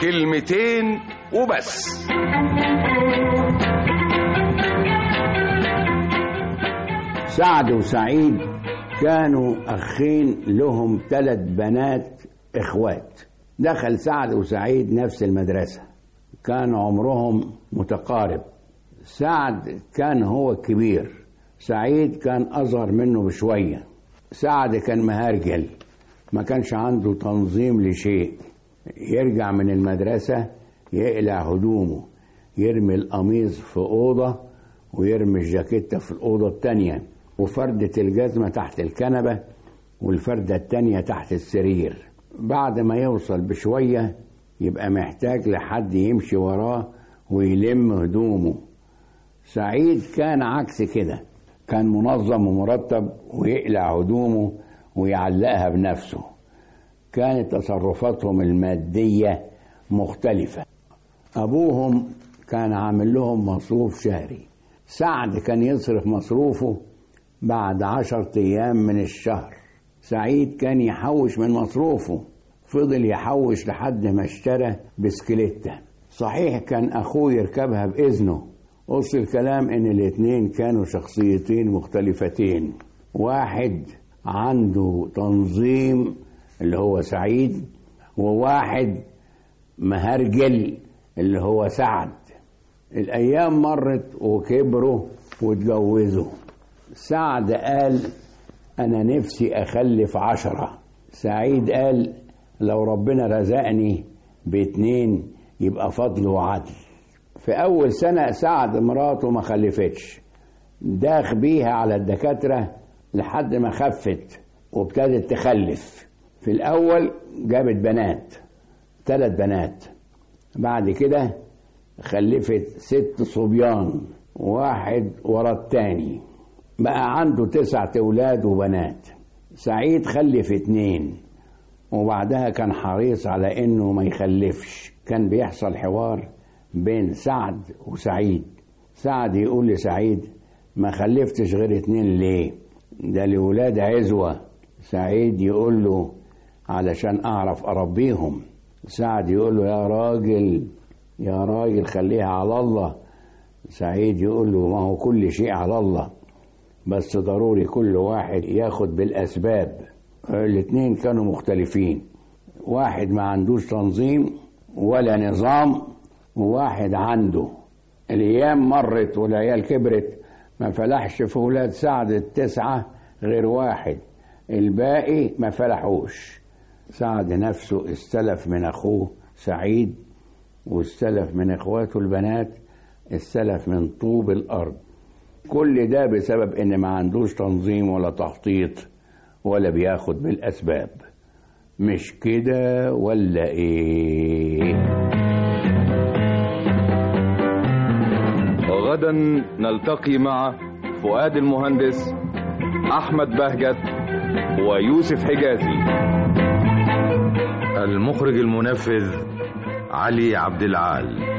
كلمتين وبس سعد وسعيد كانوا أخين لهم ثلاث بنات إخوات دخل سعد وسعيد نفس المدرسة كان عمرهم متقارب سعد كان هو الكبير سعيد كان أصغر منه بشوية سعد كان مهرجل ما كانش عنده تنظيم لشيء يرجع من المدرسة يقلع هدومه يرمي القميص في أوضة ويرمي الجاكيتة في الأوضة التانية وفردة الجزمة تحت الكنبة والفردة التانية تحت السرير بعد ما يوصل بشوية يبقى محتاج لحد يمشي وراه ويلم هدومه سعيد كان عكس كده كان منظم ومرتب ويقلع هدومه ويعلقها بنفسه كانت تصرفاتهم المادية مختلفة أبوهم كان عامل لهم مصروف شهري سعد كان يصرف مصروفه بعد عشرة أيام من الشهر سعيد كان يحوش من مصروفه فضل يحوش لحد ما اشترى بسكليتة صحيح كان أخوه يركبها بإذنه قص الكلام إن الاتنين كانوا شخصيتين مختلفتين واحد عنده تنظيم اللي هو سعيد وواحد مهرجل اللي هو سعد الأيام مرت وكبروا واتجوزوا سعد قال أنا نفسي أخلف عشرة سعيد قال لو ربنا رزقني باتنين يبقى فضل وعدل في أول سنة سعد مراته ما خلفتش داخ بيها على الدكاترة لحد ما خفت وابتدت تخلف في الأول جابت بنات ثلاث بنات بعد كده خلفت ست صبيان واحد ورا التاني بقى عنده تسعة أولاد وبنات سعيد خلف اتنين وبعدها كان حريص على انه ما يخلفش كان بيحصل حوار بين سعد وسعيد سعد يقول لسعيد ما خلفتش غير اتنين ليه ده لولاد عزوة سعيد يقول له علشان اعرف اربيهم سعد يقول له يا راجل يا راجل خليها على الله سعيد يقول له ما هو كل شيء على الله بس ضروري كل واحد ياخد بالاسباب الاتنين كانوا مختلفين واحد ما عندوش تنظيم ولا نظام وواحد عنده الايام مرت والعيال كبرت ما فلحش في ولاد سعد التسعه غير واحد الباقي ما فلحوش سعد نفسه استلف من اخوه سعيد واستلف من اخواته البنات استلف من طوب الارض كل ده بسبب ان ما عندوش تنظيم ولا تخطيط ولا بياخد بالاسباب مش كده ولا ايه غدا نلتقي مع فؤاد المهندس احمد بهجت ويوسف حجازي المخرج المنفذ علي عبد العال